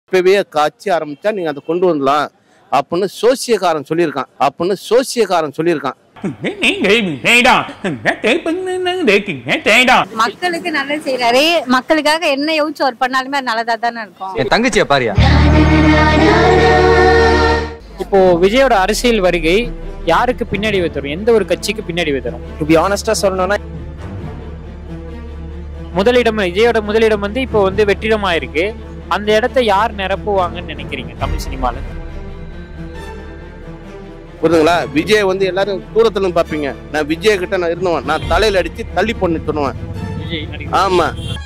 இப்பவே காய்ச்சி ஆரம்பிச்சா நீங்க அதை கொண்டு வரலாம் அப்படின்னு சோசியக்காரன் சொல்லியிருக்கான் அப்படின்னு சோசியக்காரன் சொல்லியிருக்கான் மக்களுக்கு நல்லது செய்யறாரு மக்களுக்காக என்ன யோசிச்சு ஒர்க் பண்ணாலுமே அது நல்லதா தானே இருக்கும் என் தங்கச்சியை பாரியா இப்போ விஜயோட அரசியல் வருகை யாருக்கு பின்னடைவு தரும் எந்த ஒரு கட்சிக்கு பின்னடைவு தரும் டு பி ஆனஸ்டா சொல்லணும்னா முதலிடம் விஜயோட முதலிடம் வந்து இப்போ வந்து வெற்றிடமா இருக்கு அந்த இடத்த யார் நிரப்புவாங்கன்னு நினைக்கிறீங்க தமிழ் சினிமால புரியுதுங்களா விஜய் வந்து எல்லாரும் தூரத்துல இருந்து பார்ப்பீங்க நான் விஜய் கிட்ட நான் இருந்தவன் நான் தலையில அடிச்சு தள்ளி பண்ணி சொல்லுவேன் விஜய் நடிகர். ஆமா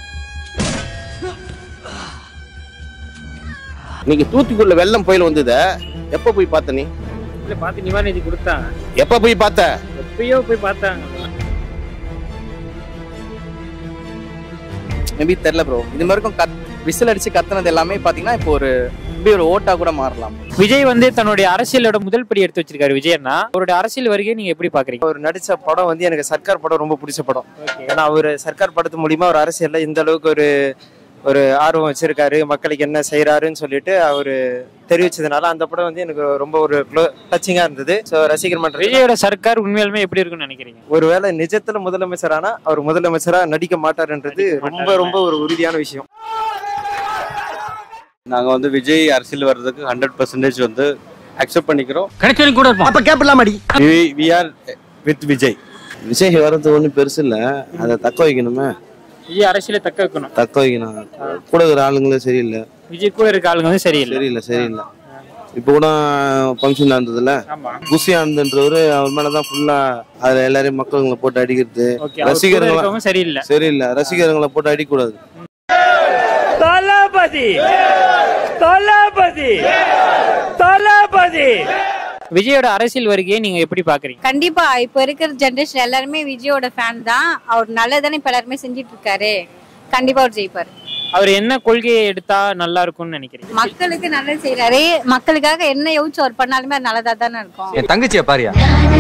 நீங்க தூத்துக்குள்ள வெள்ளம் புயல் வந்தத எப்ப போய் பார்த்த நீ இல்ல பார்த்து நிவாரணி கொடுத்தாங்க எப்ப போய் பார்த்த எப்பயோ போய் பார்த்தாங்க மேபி தெரியல ப்ரோ இது மாதிரி இருக்கும் கத் விசில் அடிச்சு கத்துனது எல்லாமே பாத்தீங்கன்னா இப்போ ஒரு இப்படி ஒரு ஓட்டா கூட மாறலாம் விஜய் வந்து தன்னுடைய அரசியலோட முதல் படி எடுத்து வச்சிருக்காரு விஜயண்ணா அவருடைய அரசியல் வருகையை நீங்க எப்படி பாக்குறீங்க அவர் நடிச்ச படம் வந்து எனக்கு சர்க்கார் படம் ரொம்ப பிடிச்ச படம் ஏன்னா அவர் சர்க்கார் படத்து மூலியமா ஒரு அரசியல்ல இந்த அளவுக்கு ஒரு ஒரு ஆர்வம் வச்சிருக்காரு மக்களுக்கு என்ன செய்யறாருன்னு சொல்லிட்டு அவரு தெரிவிச்சதுனால அந்த படம் வந்து எனக்கு ரொம்ப ஒரு டச்சிங்கா இருந்தது ஸோ ரசிகர் மன்ற விஜயோட சர்க்கார் உண்மையாலுமே எப்படி இருக்கும்னு நினைக்கிறீங்க ஒருவேளை நிஜத்துல முதலமைச்சர் ஆனா அவர் முதலமைச்சரா நடிக்க மாட்டாருன்றது நடிக்க ரொம்ப மாட்டாரு. ரொம்ப ஒரு உறுதியான விஷயம் நாங்க வந்து விஜய் அரசியல் வர்றதுக்கு ஹண்ட்ரட் பர்சன்டேஜ் வந்து அக்செப்ட் பண்ணிக்கிறோம் கிடைச்சாலும் கூட இருப்பான் அப்ப கேப்பிடலாமாடி we are with Vijay Vijay வர்றது ஒன்றும் பெருசு இல்லை அதை தக்க வைக்கணுமே விஜய் அரசியலை தக்க வைக்கணும் தக்க வைக்கணும் கூட இருக்கிற ஆளுங்களே சரியில்லை விஜய் கூட இருக்க ஆளுங்க வந்து சரியில்லை சரியில்லை சரியில்லை இப்போ கூட ஃபங்க்ஷன் நடந்ததுல ஆமா குசி ஆனந்த்ன்றவரு அவர் மேலதான் ஃபுல்லா அதுல எல்லாரையும் மக்களுங்களை போட்டு அடிக்கிறது ஓகே அவர் கூட ரசிகர்களா- இருக்கவங்க சரியில்லை சரியில்லை ரசிகர்களை போட்டு அடிக்கக்கூடாது விஜயோட அரசியல் வருகையை நீங்க எப்படி பாக்குறீங்க கண்டிப்பா இப்ப இருக்கிற ஜெனரேஷன் எல்லாருமே விஜயோட ஃபேன் தான் அவர் நல்லதானே இப்ப எல்லாருமே செஞ்சுட்டு இருக்காரு கண்டிப்பா அவர் ஜெயிப்பாரு அவர் என்ன கொள்கையை எடுத்தா நல்லா இருக்கும்னு நினைக்கிறீங்க மக்களுக்கு நல்லது செய்யறாரு மக்களுக்காக என்ன யோசிச்சு ஒர்க் பண்ணாலுமே அது நல்லதா தானே இருக்கும் என் தங்கச்சியை பாரியா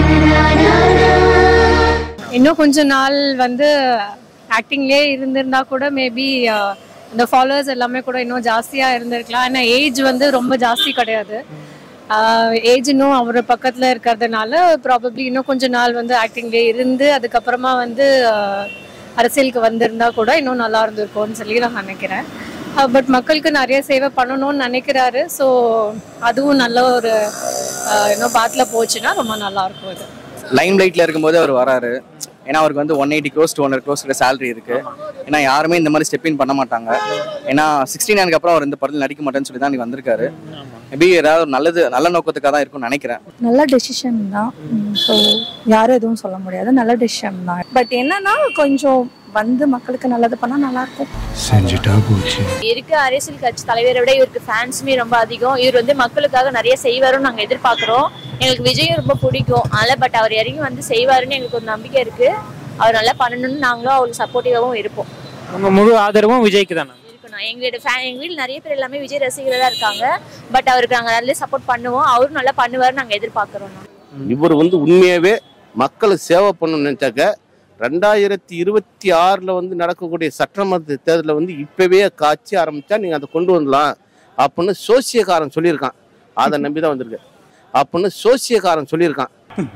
இன்னும் கொஞ்ச நாள் வந்து ஆக்டிங்லேயே இருந்திருந்தா கூட மேபி இந்த ஃபாலோவர்ஸ் எல்லாமே கூட இன்னும் ஜாஸ்தியா இருந்திருக்கலாம் ஏன்னா ஏஜ் வந்து ரொம்ப ஜாஸ்தி கிடையாது ஏஜ் இன்னும் அவர் பக்கத்துல இருக்கிறதுனால ப்ராபப்ளி இன்னும் கொஞ்ச நாள் வந்து ஆக்டிங்லேயே இருந்து அதுக்கப்புறமா வந்து ஆஹ், அரசியலுக்கு வந்திருந்தா கூட இன்னும் நல்லா இருந்திருக்கும்னு சொல்லி நான் நினைக்கிறேன் பட் மக்களுக்கு நிறைய சேவை பண்ணணும்னு நினைக்கிறாரு ஸோ அதுவும் நல்ல ஒரு ஆஹ், இன்னும் பாட்டில் போச்சுன்னா ரொம்ப நல்லா இருக்கும் அது லைம் லைட்ல இருக்கும்போது அவர் வராரு ஏன்னா அவருக்கு வந்து one eighty crores two hundred crores salary இருக்கு ஏன்னா யாருமே இந்த மாதிரி ஸ்டெப் இன் பண்ண மாட்டாங்க ஏன்னா சிக்ஸ்டி நைனுக்கு அப்புறம் அவர் இந்த படத்தில் நடிக்க மாட்டேன்னு சொல்லி தான் இன்னைக்கு வந்திருக்காரு மேபி ஏதாவது ஒரு நல்லது நல்ல நோக்கத்துக்காக தான் இருக்கும்னு நினைக்கிறேன் நல்ல டெசிஷன் தான் ஸோ யாரும் எதுவும் சொல்ல முடியாது நல்ல டெசிஷன் தான் பட் என்னன்னா கொஞ்சம் வந்து மக்களுக்கு நல்லது பண்ணா நல்லா இருக்கும் இருக்க அரசியல் கட்சி தலைவரை விட இவருக்கு ஃபேன்ஸுமே ரொம்ப அதிகம் இவர் வந்து மக்களுக்காக நிறைய செய்வாருன்னு நாங்கள் எதிர்பார்க்குறோம் எங்களுக்கு விஜயும் ரொம்ப பிடிக்கும் அதனால் பட் அவர் இறங்கி வந்து செய்வாருன்னு எங்களுக்கு ஒரு நம்பிக்கை இருக்கு அவர் நல்லா பண்ணணும்னு நாங்களும் அவருக்கு சப்போர்ட்டிவாகவும் இருப்போம் உங்க முழு ஆதரவும் விஜய்க்கு தானே இருக்கணும் எங்களோட ஃபேன் எங்கள் வீட்டில் நிறைய பேர் எல்லாமே விஜய் ரசிகராக தான் இருக்காங்க பட் அவருக்கு நாங்கள் நல்லா சப்போர்ட் பண்ணுவோம் அவரும் நல்லா பண்ணுவாருன்னு நாங்கள் எதிர்பார்க்குறோம் இவர் வந்து உண்மையாவே மக்களை சேவை பண்ணணும்னு நினைச்சாக்க ரெண்டாயிரத்தி இருபத்தி ஆறுல வந்து நடக்கக்கூடிய சட்டமன்ற தேர்தலில் வந்து இப்பவே காய்ச்சி ஆரம்பிச்சா நீங்க அதை கொண்டு வரலாம் அப்படின்னு சோசியக்காரன் சொல்லியிருக்கான் அதை நம்பி தான் வந்திருக்கு அப்படின்னு சோசியக்காரன் சொல்லியிருக்கான்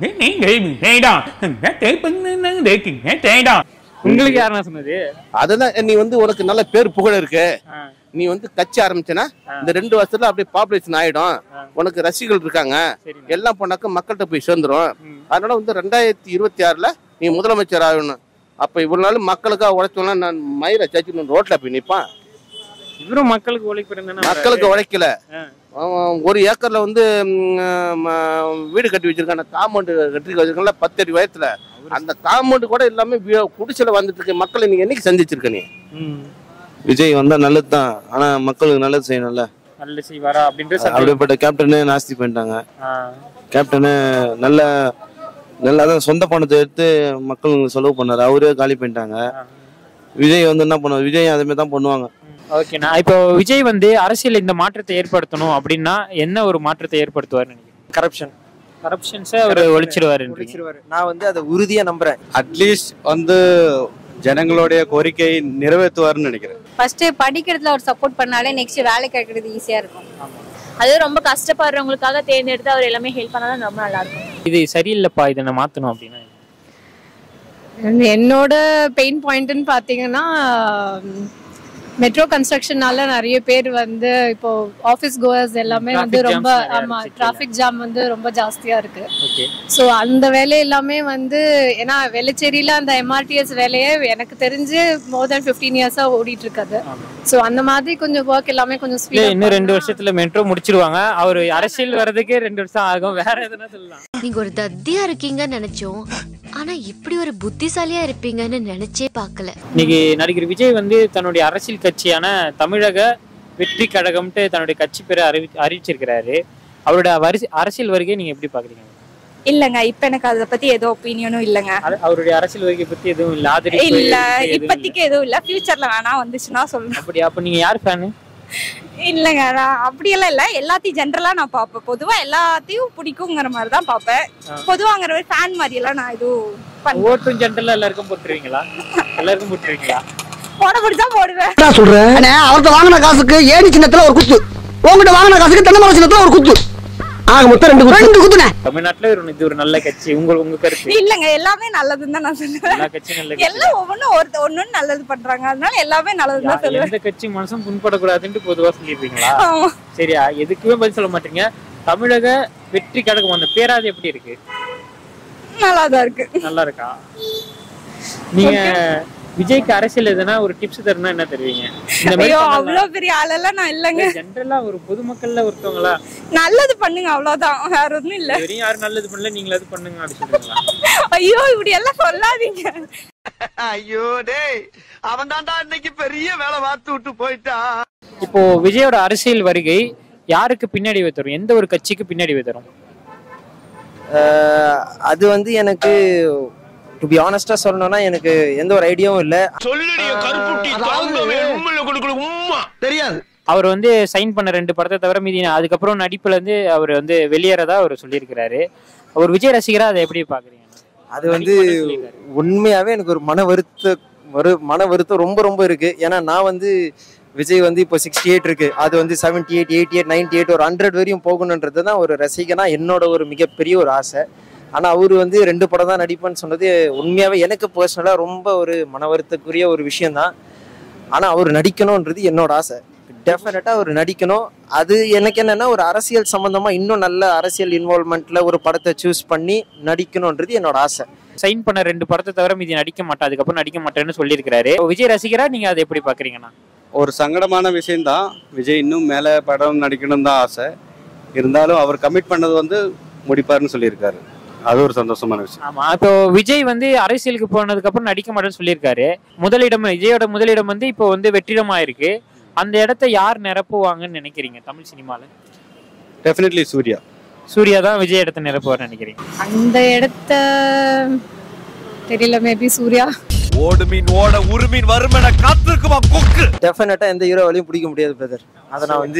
உங்களுக்கு யாருன்னா சொன்னது அதெல்லாம் நீ வந்து உனக்கு நல்ல பேர் புகழ் இருக்கு நீ வந்து கட்சி ஆரம்பிச்சனா இந்த ரெண்டு வருஷத்துல அப்படியே பாப்புலேஷன் ஆயிடும் உனக்கு ரசிகர்கள் இருக்காங்க சரி எல்லாம் பண்ணாக்க மக்கள்கிட்ட போய் சேர்ந்துரும் அதனால வந்து ரெண்டாயிரத்தி இருபத்தி ஆறுல நீ முதலமைச்சர் ஆகணும் அப்ப இவ்வளவு நாள் மக்களுக்காக உழைச்சோம்னா நான் மயிரை சச்சின்னு ரோட்ல போய் நிப்பான் இவரும் மக்களுக்கு உழைப்பு மக்களுக்கு உழைக்கல ஆ. அவன் ஒரு ஏக்கர்ல வந்து ம், ம, வீடு கட்டி வச்சிருக்கான் காம்பவுண்ட் கட்டி வச்சிருக்கான்ல பத்து அடி வயசுல அந்த காம்பவுண்ட் கூட இல்லாம வீ- குடிசையில வந்துட்டு இருக்க மக்களை நீங்க என்னைக்கு சந்திச்சிருக்க நீ விஜய் வந்தா நல்லது தான் ஆனா மக்களுக்கு நல்லது செய்யணும்ல நல்ல செய்வாரா அப்படின்ற சந்தேகம். அப்படிப்பட்ட கேப்டனே நாஸ்தி பண்ணிட்டாங்க ஆ. கேப்டனு நல்ல நல்ல அதான் சொந்த பணத்தை எடுத்து மக்களுக்கு செலவு பண்ணாரு அவரே காலி பண்ணிட்டாங்க விஜய் வந்து என்ன பண்ணுவார் விஜய் அதே மாதிரி தான் பண்ணுவாங்க ஓகேண்ணா இப்போ விஜய் வந்து அரசியல் இந்த மாற்றத்தை ஏற்படுத்தணும் அப்படின்னா என்ன ஒரு மாற்றத்தை ஏற்படுத்துவார்னு நினைக்கிறீங்க கரப்ஷன் கரப்ஷன்ஸை அவர் ஒழிச்சிருவாரு ஒழிச்சிருவாரு நான் வந்து அதை உறுதியா நம்புறேன் அட்லீஸ்ட் வந்து ஜனங்களுடைய கோரிக்கையை நிறைவேற்றுவார்னு நினைக்கிறேன் ஃபர்ஸ்ட் படிக்கிறதுல அவர் சப்போர்ட் பண்ணாலே நெக்ஸ்ட் வேலை கிடைக்கிறது ஈஸியா இருக்கும் அது ரொம்ப கஷ்டப்படுறவங்களுக்காக தேர்ந்தெடுத்து அவர் எல்லாமே ஹெல்ப் பண்ணாதான் ரொம்ப நல்லா இருக்கும் இது சரியில்லைப்பா இதை நான் மாத்தணும் அப்படின்னா என்னோட பெயின் பாயிண்ட்னு பார்த்தீங்கன்னா மெட்ரோ கன்ஸ்ட்ரக்ஷனால நிறைய பேர் வந்து இப்போ ஆஃபீஸ் கோயர்ஸ் எல்லாமே Traffic வந்து jams ரொம்ப நிறைய ஆமா இருக்கு. டிராஃபிக் ஜாம் வந்து ரொம்ப ஜாஸ்தியா இருக்கு ஓகே ஸோ அந்த வேலை எல்லாமே வந்து ஏன்னா வெள்ளச்சேரியில அந்த எம்ஆர்டிஎஸ் வேலையே எனக்கு தெரிஞ்சு மோர் தென் ஃபிஃப்டீன் இயர்ஸா ஓடிட்டு இருக்காது ஸோ அந்த மாதிரி கொஞ்சம் ஒர்க் எல்லாமே கொஞ்சம் இல்ல ஸ்பீட் இன்னும் ரெண்டு வருஷத்துல மெட்ரோ முடிச்சிருவாங்க அவர் அரசியல் வர்றதுக்கே ரெண்டு வருஷம் ஆகும் வேற எதுனா சொல்லலாம் நீங்க ஒரு தத்தியா இருக்கீங்கன்னு நினைச்சோம் ஆனா இப்படி ஒரு புத்திசாலியா இருப்பீங்கன்னு நினைச்சே பார்க்கல இன்னைக்கு நடிகர் விஜய் வந்து தன்னுடைய அரசியல் கட்சியான தமிழக வெற்றி கழகம்ட்டு தன்னுடைய கட்சி பேரை அறிவி அறிவிச்சிருக்கிறாரு அவரோட வரிசை அரசியல் வருகை நீங்க எப்படி பாக்குறீங்க இல்லங்க இப்ப எனக்கு அத பத்தி எதுவும் ஒப்பீனியனும் இல்லங்க அர- அவருடைய அரசியல் வருகை பத்தி எதுவும் இல்ல ஆதரிப்பு இல்ல எதுவும் இல்ல. இப்போதைக்கு எதுவும் இல்ல ஃபியூச்சர்ல வேணா வந்துச்சுன்னா சொல்றேன் அப்படி அப்ப நீங்க யார் ஃபேனு இல்லங்க நான் அப்படியெல்லாம் இல்ல எல்லாத்தையும் ஜென்ரலா நான் பாப்பேன் பொதுவா எல்லாத்தையும் பிடிக்குங்கிற மாதிரி தான் பாப்பேன் பொதுவாங்கிற ஃபேன் மாதிரி எல்லாம் நான் எதுவும் பண்ண ஓட்டும் ஜென்ரலா எல்லாருக்கும் போட்டுருவீங்களா எல்லாருக்கும் போட்டுருவீங்களா போட பிடிச்சா போடுவேன் என்ன சொல்றேன் அண்ணே அவர்ட்ட வாங்கின காசுக்கு ஏணி சின்னத்துல ஒரு குத்து உங்ககிட்ட வாங்கின காசுக்கு தென்னை மரம் சின்னத்துல ஒரு குத்து ஆக மொத்தம் ரெண்டு குத்து ரெண்டு குத்துனே தமிழ்நாட்டுல ஒரு இது ஒரு நல்ல கட்சி உங்க உங்க கருத்து இல்லங்க எல்லாமே நல்லதுன்னு தான் நான் சொல்லுவேன் எல்லா கட்சியும் நல்ல கட்சி எல்லாம் ஒவ்வொன்றும் ஒரு ஒண்ணு நல்லது பண்றாங்க அதனால எல்லாமே நல்லதுன்னு தான் சொல்லுவேன் எந்த கட்சி மனசும் புண்படக்கூடாதுன்ட்டு பொதுவா சொல்லிடுறீங்களா ஆமா. சரியா எதுக்குமே பதில் சொல்ல மாட்டீங்க தமிழக வெற்றி கழகம் அந்த பேராது எப்படி இருக்கு நல்லா தான் இருக்கு நல்லா இருக்கா நீங்க விஜய்க்கு அரசியல் எதுனா ஒரு டிப்ஸ் தரணும்னா என்ன தருவீங்க இந்த மாதிரி ஐயோ அவ்வளவு பெரிய ஆளெல்லாம் நான் இல்லங்க ஜென்ரலா ஒரு பொதுமக்கள்ல ஒருத்தவங்களா நல்லது பண்ணுங்க அவ்வளவுதான் வேற ஒண்ணும் இல்ல வெறும் யாரும் நல்லது பண்ணல நீங்களது பண்ணுங்க அப்படி சொல்லுங்களா ஐயோ இப்படி எல்லாம் சொல்லாதீங்க ஐயோ டேய் அவன் தான்டா இன்னைக்கு பெரிய வேலை பார்த்து விட்டு போயிட்டான் இப்போ விஜயோட அரசியல் வருகை யாருக்கு பின்னடைவை தரும் எந்த ஒரு கட்சிக்கு பின்னடைவை தரும் அஹ் அது வந்து எனக்கு டு பி ஆனஸ்டா சொல்லணும்னா எனக்கு எந்த ஒரு ஐடியாவும் இல்லை சொல்லுடைய கருப்புட்டி தாங்கவே உண்மையில கொடுக்கல உம்மா தெரியாது அவர் வந்து சைன் பண்ண ரெண்டு படத்தை தவிர மீதி அதுக்கப்புறம் நடிப்புல இருந்து அவர் வந்து வெளியேறதா அவர் சொல்லியிருக்கிறாரு அவர் விஜய் ரசிகரா அதை எப்படி பாக்குறீங்க அது வந்து உண்மையாவே எனக்கு ஒரு மன வருத்த ஒரு மன வருத்தம் ரொம்ப ரொம்ப இருக்கு ஏன்னா நான் வந்து விஜய் வந்து இப்போ சிக்ஸ்டி எயிட் இருக்கு அது வந்து seventy eight eighty eight ninety eight ஒரு ஹண்ட்ரட் வரையும் போகணுன்றது தான் ஒரு ரசிகனா என்னோட ஒரு மிகப்பெரிய ஒரு ஆசை ஆனால் அவர் வந்து ரெண்டு படம் தான் நடிப்பேன்னு சொன்னது உண்மையாவே எனக்கு பர்சனலாக ரொம்ப ஒரு மன வருத்தக்குரிய ஒரு விஷயம்தான் ஆனால் அவர் நடிக்கணுன்றது என்னோட ஆசை டெஃபினட்டாக அவர் நடிக்கணும் அது எனக்கு என்னன்னா ஒரு அரசியல் சம்பந்தமா இன்னும் நல்ல அரசியல் இன்வால்மெண்ட்ல ஒரு படத்தை சூஸ் பண்ணி நடிக்கணுன்றது என்னோட ஆசை சைன் பண்ண ரெண்டு படத்தை தவிர மீதி நடிக்க மாட்டேன் அதுக்கப்புறம் நடிக்க மாட்டேன்னு சொல்லியிருக்கிறாரு விஜய் ரசிகரா நீங்க அதை எப்படி பாக்குறீங்கண்ணா ஒரு சங்கடமான விஷயம்தான் விஜய் இன்னும் மேலே படம் நடிக்கணும் தான் ஆசை இருந்தாலும் அவர் கமிட் பண்ணது வந்து முடிப்பாருன்னு சொல்லியிருக்காரு அது ஒரு சந்தோஷமான விஷயம் ஆமா இப்போ விஜய் வந்து அரசியலுக்கு போனதுக்கு அப்புறம் நடிக்க மாட்டேன்னு சொல்லியிருக்காரு முதலிடம் விஜயோட முதலிடம் வந்து இப்போ வந்து வெற்றிடமா இருக்கு அந்த இடத்த யார் நிரப்புவாங்கன்னு நினைக்கிறீங்க தமிழ் சினிமால டெஃபினெட்லி சூர்யா சூர்யா தான் விஜய் இடத்த நிரப்புவார்னு நினைக்கிறீங்க அந்த இடத்த தெரியல மேபி சூர்யா ஓடு மீன் ஓட உருமீன் வருமென காத்திருக்குமா கொக்கு டெஃபினட்டா எந்த ஹீரோவாலையும் பிடிக்க முடியாது பிரதர் அதை நான் வந்து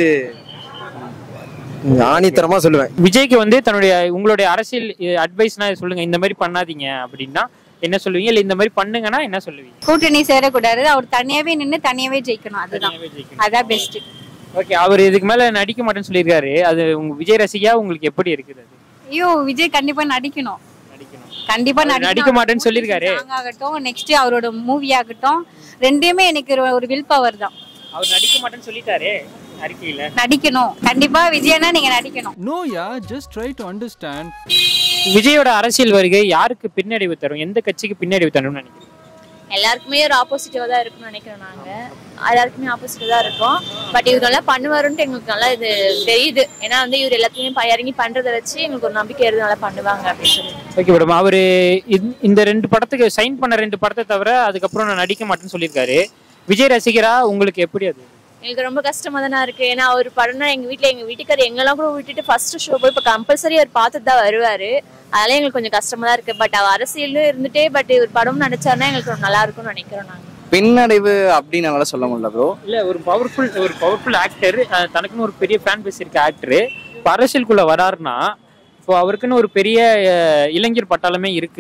ஆணித்தரமா சொல்லுவேன் விஜய்க்கு வந்து தன்னுடைய உங்களுடைய அரசியல் அட்வைஸ்னா சொல்லுங்க இந்த மாதிரி பண்ணாதீங்க அப்படின்னா என்ன சொல்லுவீங்க இல்ல இந்த மாதிரி பண்ணுங்கன்னா என்ன சொல்லுவீங்க கூட்டணி சேரக்கூடாது அவர் தனியாவே நின்னு தனியாவே ஜெயிக்கணும் அதுதான் தனியாவே ஜெயிக்கணும். அதான் பெஸ்ட் ஓகே அவர் இதுக்கு மேல நடிக்க மாட்டேன்னு சொல்லியிருக்காரு அது உங்க விஜய் ரசிகா உங்களுக்கு எப்படி இருக்குது அது ஐயோ விஜய் கண்டிப்பா நடிக்கணும் கண்டிப்பா அவர் நடிக்கணும். நடிக்க மாட்டேன்னு சொல்லியிருக்காரு song ஆகட்டும் நெக்ஸ்ட் அவரோட மூவி ஆகட்டும் ரெண்டுமே எனக்கு ஒரு- ஒரு வில் பவர் தான் அவர் நடிக்க மாட்டேன்னு சொல்லிட்டாரே அறிக்கையில நடிக்கணும் கண்டிப்பா விஜயனா நீங்க நடிக்கணும் No, yeah, just try to understand. விஜயோட அரசியல் வருகை யாருக்கு பின்னடைவு தரும் எந்த கட்சிக்கு பின்னடைவு தரும்னு நினைக்கிறீங்க எல்லாருக்குமே ஒரு ஆப்போசிட்டிவா தான் இருக்கும்னு நினைக்கிறோம் நாங்க எல்லாருக்குமே ஆப்போசிட்டிவா தான் இருக்கும் பட் இவர் நல்லா பண்ணுவாருன்ட்டு எங்களுக்கு நல்லா இது தெரியுது ஏன்னா வந்து இவர் எல்லாத்தையுமே ப- இறங்கி பண்றதை வச்சு எங்களுக்கு ஒரு நம்பிக்கை இருந்து நல்லா பண்ணுவாங்க அப்படின்னு சொல்லி ஓகே மேடம் அவரு இந்த- இந்த ரெண்டு படத்துக்கு சைன் பண்ண ரெண்டு படத்தை தவிர அதுக்கப்புறம் நான் நடிக்க மாட்டேன்னு சொல்லியிருக்காரு விஜய் ரசிகரா உங்களுக்கு எப்படி அது எங்களுக்கு ரொம்ப கஷ்டமா தானே இருக்கு ஏன்னா அவர் படம்னா எங்க வீட்ல எங்க வீட்டுக்காரர் எங்கெல்லாம் கூட விட்டுட்டு ஃபர்ஸ்ட் ஷோ போய் இப்போ கம்பல்சரி அவர் பார்த்துட்டு தான் வருவாரு அதெல்லாம் எங்களுக்கு கொஞ்சம் கஷ்டமா தான் இருக்கு பட் அவர் அரசியல் இருந்துட்டே பட் இவர் படம் நடிச்சாருன்னா எங்களுக்கு ரொம்ப நல்லா இருக்கும்னு நினைக்கிறோம் நாங்க பின்னடைவு அப்படின்னு என்னால சொல்ல முடியல ப்ரோ இல்ல ஒரு பவர்ஃபுல் ஒரு பவர்ஃபுல் ஆக்டர் தனக்குன்னு ஒரு பெரிய ஃபேன் பேஸ் இருக்க ஆக்டர் இப்போ அரசியலுக்குள்ள வராருன்னா இப்போ அவருக்குன்னு ஒரு பெரிய அஹ், இளைஞர் பட்டாளமே இருக்குது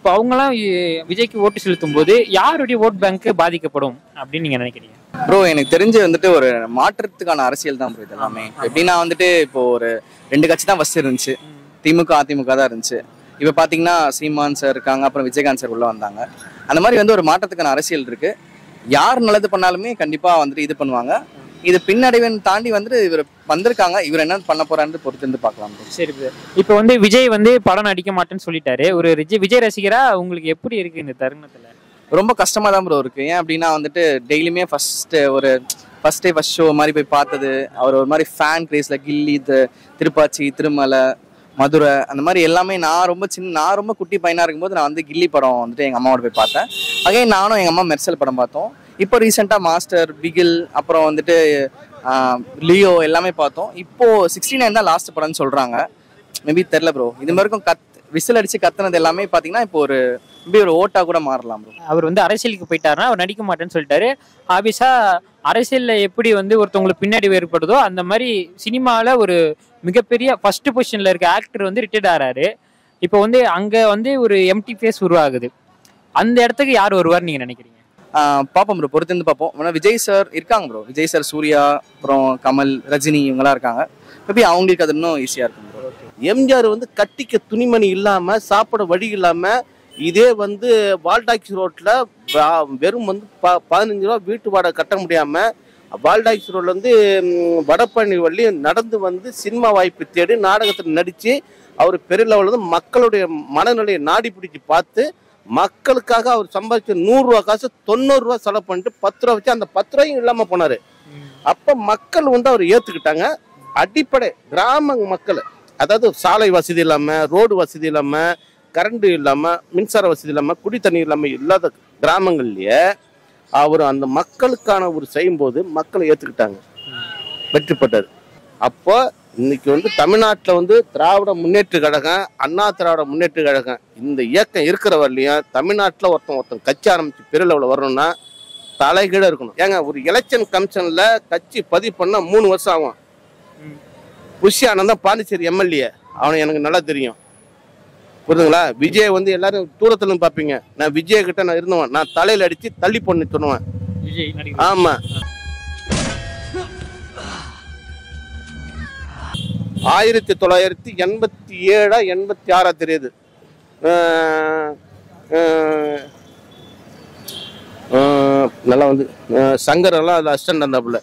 இப்போ அவங்களாம் இ- விஜய்க்கு ஓட்டு செலுத்தும் போது யாருடைய ஓட் பேங்க் பாதிக்கப்படும் அப்படின்னு நீங்க நினைக்கிறீங்க ப்ரோ எனக்கு தெரிஞ்சு வந்துட்டு ஒரு மாற்றத்துக்கான அரசியல் தான் ப்ரோ இது எல்லாமே எப்படின்னா வந்துட்டு இப்போ ஒரு ரெண்டு கட்சி தான் ஃபர்ஸ்ட் இருந்துச்சு திமுக அதிமுக தான் இருந்துச்சு இப்போ பார்த்தீங்கன்னா சீமான் சார் இருக்காங்க அப்புறம் விஜயகாந்த் சார் உள்ள வந்தாங்க அந்த மாதிரி வந்து ஒரு மாற்றத்துக்கான அரசியல் இருக்கு யார் நல்லது பண்ணாலுமே கண்டிப்பாக வந்துட்டு இது பண்ணுவாங்க இது பின்னடைவன் தாண்டி வந்துட்டு இவர் வந்திருக்காங்க இவர் என்ன பண்ண போறான்னு பொறுத்து இருந்து பார்க்கலாம் bro. சரி இப்போ வந்து விஜய் வந்து படம் நடிக்க மாட்டேன்னு சொல்லிட்டாரு ஒரு விஜய் விஜய் ரசிகரா உங்களுக்கு எப்படி இருக்கு இந்த தருணத்துல ரொம்ப கஷ்டமா தான் ப்ரோ இருக்கு ஏன் அப்படின்னா வந்துட்டு டெய்லியுமே ஃபர்ஸ்ட் ஒரு ஃபர்ஸ்ட் டே ஃபர்ஸ்ட் ஷோ மாதிரி போய் பார்த்தது அவர் ஒரு மாதிரி ஃபேன் கிரேஸ்ல கில்லி தி- திருப்பாச்சி திருமலை மதுரை அந்த மாதிரி எல்லாமே நான் ரொம்ப சின்ன நான் ரொம்ப குட்டி பையனா இருக்கும்போது நான் வந்து கில்லி படம் வந்துட்டு எங்க அம்மாவோட போய் பார்த்தேன் அகைன் நானும் எங்க அம்மா மெர்சல் படம் பார்த்தோம் இப்போ ரீசெண்டாக மாஸ்டர் பிகில் அப்புறம் வந்துட்டு ஆஹ், லியோ எல்லாமே பார்த்தோம் இப்போ சிக்ஸ்டி நைன் தான் லாஸ்ட் படம்னு சொல்றாங்க மேபி தெரில ப்ரோ இது வரைக்கும் கத் விசில் அடிச்சு கத்துனது எல்லாமே பார்த்தீங்கன்னா இப்போ ஒரு மேபி ஒரு ஓட்டா கூட மாறலாம் ப்ரோ அவர் வந்து அரசியலுக்கு போயிட்டாருன்னா அவர் நடிக்க மாட்டேன்னு சொல்லிட்டாரு ஆபிஸா அரசியல்ல எப்படி வந்து ஒருத்தவங்களுக்கு பின்னாடி ஏற்படுதோ அந்த மாதிரி சினிமாவில் ஒரு மிகப்பெரிய ஃபர்ஸ்ட் பொசிஷன்ல இருக்க ஆக்டர் வந்து ரிட்டையர்ட் ஆறாரு இப்போ வந்து அங்க வந்து ஒரு எம்டி ஃபேஸ் உருவாகுது அந்த இடத்துக்கு யார் வருவார் நீங்க நினைக்கிறீங்க ஆஹ் பார்ப்போம் ப்ரோ பொறுத்திருந்து பார்ப்போம் ஆனா விஜய் சார் இருக்காங்க ப்ரோ விஜய் சார் சூர்யா அப்புறம் கமல் ரஜினி இவங்கெல்லாம் இருக்காங்க மேபி அவங்களுக்கு அது இன்னும் ஈஸியாக இருக்கும் ப்ரோ எம்ஜிஆர் வந்து கட்டிக்க துணிமணி இல்லாம சாப்பிட வழி இல்லாம இதே வந்து வால்டாக்ஸ் ரோட்ல வ- வெறும் வந்து ப பதினஞ்சு ரூபா வீட்டு வாடகை கட்ட முடியாம வால்டாக்ஸ் ரோட்ல வந்து ம், வடபழனி வள்ளி நடந்து வந்து சினிமா வாய்ப்பு தேடி நாடகத்தில் நடிச்சு அவர் பெரிய லெவலில் வந்து மக்களுடைய மனநிலையை நாடி பிடிச்சு பார்த்து மக்களுக்காக அவர் சம்பாதிச்ச நூறு ரூபா காசு தொண்ணூறு ரூபா செலவு பண்ணிட்டு பத்து ரூபா வச்சு அந்த பத்து ரூபாயும் இல்லாம போனாரு அப்ப மக்கள் வந்து அவர் ஏத்துக்கிட்டாங்க அடிப்படை கிராம மக்கள் அதாவது சாலை வசதி இல்லாம ரோடு வசதி இல்லாம கரண்ட் இல்லாம மின்சார வசதி இல்லாம குடி தண்ணி இல்லாம இல்லாத கிராமங்கள்லயே அவர் அந்த மக்களுக்கான ஒரு செய்யும்போது மக்களை ஏத்துக்கிட்டாங்க வெற்றி பெற்றார் அப்போ இன்னைக்கு வந்து தமிழ்நாட்டில் வந்து திராவிட முன்னேற்ற கழகம் அண்ணா திராவிட முன்னேற்ற கழகம் இந்த இயக்கம் இருக்கிற வரலையும் தமிழ்நாட்டில் ஒருத்தன் ஒருத்தன் கட்சி ஆரம்பிச்சு பெரிய லெவலில் வரணும்னா தலைகீழ இருக்கணும் ஏங்க ஒரு எலெக்ஷன் கமிஷன்ல கட்சி பதிவு பண்ண மூணு வருஷம் ஆகும் புஷி ஆனந்தான் பாண்டிச்சேரி எம்எல்ஏ அவனை எனக்கு நல்லா தெரியும் புரியுதுங்களா விஜய் வந்து எல்லாரும் தூரத்துல இருந்து பார்ப்பீங்க நான் விஜய் கிட்ட நான் இருந்தவன் நான் தலையில அடிச்சு தள்ளி பொண்ணு சொன்னுவேன் விஜய் நடிகர் ஆமா ஆயிரத்தி தொள்ளாயிரத்தி எண்பத்தி ஏழா எண்பத்தி ஆறா தெரியுது அஹ், அஹ், அஹ், நல்லா வந்து அஹ், சங்கர் எல்லாம் அதில் அசிஸ்டன்ட் இருந்தாப்புல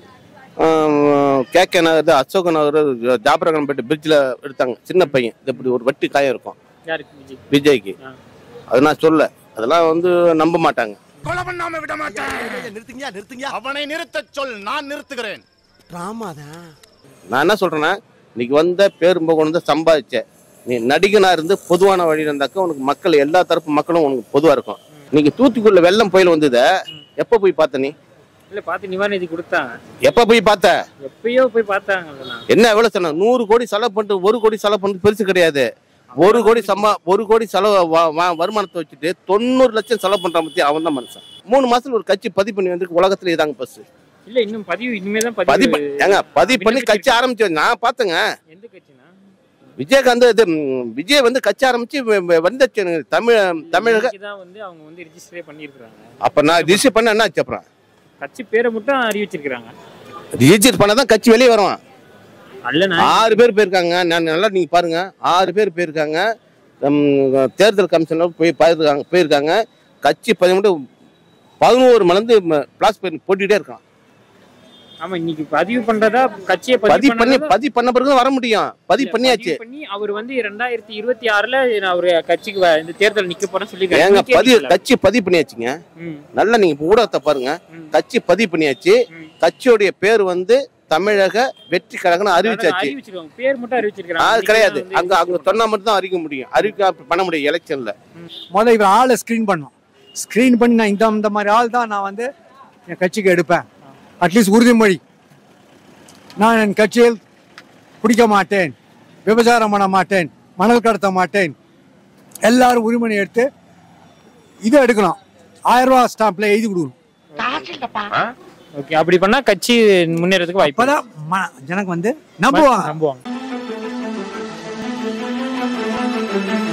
கேகே நகர் அசோக நகர் ஜாபரகன்பேட்டை பிரிட்ஜில் எடுத்தாங்க சின்ன பையன் இது இப்படி ஒரு வட்டி காயம் இருக்கும் யாருக்கு விஜய் விஜய்க்கு அது நான் சொல்ல அதெல்லாம் வந்து நம்ப மாட்டாங்க கொலை பண்ணாம விட மாட்டேன் நிறுத்துங்க நிறுத்துங்க அவனை நிறுத்த சொல் நான் நிறுத்துகிறேன் ராமாதான் நான் என்ன சொல்றேன்னா இன்னைக்கு வந்த பேரும்ப கொண்டு வந்து சம்பாதிச்ச நீ நடிகனா இருந்து பொதுவான வழி இருந்தாக்க உனக்கு மக்கள் எல்லா தரப்பு மக்களும் உனக்கு பொதுவா இருக்கும் இன்னைக்கு தூத்துக்குள்ள வெள்ளம் புயல் வந்தத எப்ப போய் பார்த்த நீ இல்ல பார்த்து நிவாரண நிதி கொடுத்தாங்க எப்ப போய் பார்த்த எப்பயோ போய் பார்த்தாங்க என்ன எவ்வளவு சொன்னாங்க நூறு கோடி செலவு பண்ணிட்டு ஒரு கோடி செலவு பண்ணிட்டு பெருசு கிடையாது ஒரு கோடி சம்பா ஒரு கோடி செலவு வ- வ- வருமானத்தை வச்சுட்டு தொண்ணூறு லட்சம் செலவு பண்றான் பத்தி அவன் தான் மனுஷன் மூணு மாசத்துல ஒரு கட்சி பதிவு பண்ணி வந்து உலகத்துல இதாங்க பஸ் இல்ல இன்னும் பதிவு இனிமே தான் பதிவு பண்ணி- ஏங்க பதிவு பண்ணி கட்சி ஆரம்பிச்சு நான் பார்த்தேங்க எந்த கட்சினா விஜயகாந்த் இது ம், விஜய் வந்து கட்சி ஆரம்பிச்சு வ- வ- வந்துச்சு எனக்கு தமிழ் தமிழக தான் வந்து அவங்க வந்து ரிஜிஸ்டரே பண்ணியிருக்காங்க அப்ப நான் ரிஜிஸ்டர் பண்ண என்ன ஆச்சு அப்புறம் கட்சி பேரை மட்டும் அறிவிச்சிருக்காங்க ரிஜிஸ்டர் பண்ணாதான் கட்சி வெளியே வரும் அல்ல ஆறு பேர் போயிருக்காங்க நான் நல்லா நீங்க பாருங்க ஆறு பேர் போயிருக்காங்க ம், தேர்தல் கமிஷன்ல போய் போயிருக்காங்க போயிருக்காங்க கட்சி பதிவு மட்டும் பதினோரு மலர்ந்து பிளாஸ் போட்டுக்கிட்டே இருக்கான் ஆமா இன்னைக்கு பதிவு பண்றதா கட்சியை பதிவு பண்ணி பண்ணதா- பதிவு பண்ண பிறகு தான் வர முடியும் பதிவு பண்ணியாச்சு பதிவு பண்ணி அவர் வந்து ரெண்டாயிரத்தி இருபத்தி ஆறுல நான் அவரு கட்சிக்கு வ- இந்த தேர்தல் நிக்க போறேன்னு சொல்லி ஏங்க பதிவு கட்சி பதிவு பண்ணியாச்சுங்க நல்லா நீங்க இப்ப ஊடகத்தை பாருங்க கட்சி பதிவு பண்ணியாச்சு கட்சியோடைய பேர் வந்து தமிழக வெற்றி கழகம் அறிவிச்சாச்சு அறிவிச்சிருக்காங்க பேர் மட்டும் ஆ, அறிவிச்சிருக்காங்க அது கிடையாது அங்க அங்க சொன்னா மட்டும் தான் அறிவிக்க முடியும் அறிவிக்க பண்ண முடியும் எலெக்ஷன்ல முதல்ல இவன் ஆளை ஸ்க்ரீன் பண்ணும் ஸ்க்ரீன் பண்ணி நான் இந்த இந்த மாதிரி ஆள் தான் நான் வந்து என் கட்சிக்கு எடுப்பேன் அட்லீஸ்ட் உறுதிமொழி நான் என் கட்சியில் குடிக்க மாட்டேன் விபச்சாரம் பண்ண மாட்டேன் மணல் கடத்த மாட்டேன் எல்லாரும் உரிமணி எடுத்து இதை எடுக்கணும் ஆயிரம் ரூபா ஸ்டாம்ப்ல எழுதி கொடுக்கணும் ஓகே அப்படி பண்ணா கட்சி முன்னேறதுக்கு வாய்ப்பு அப்பதான் ம- ஜனங்க வந்து நம்புவாங்க நம்புவாங்க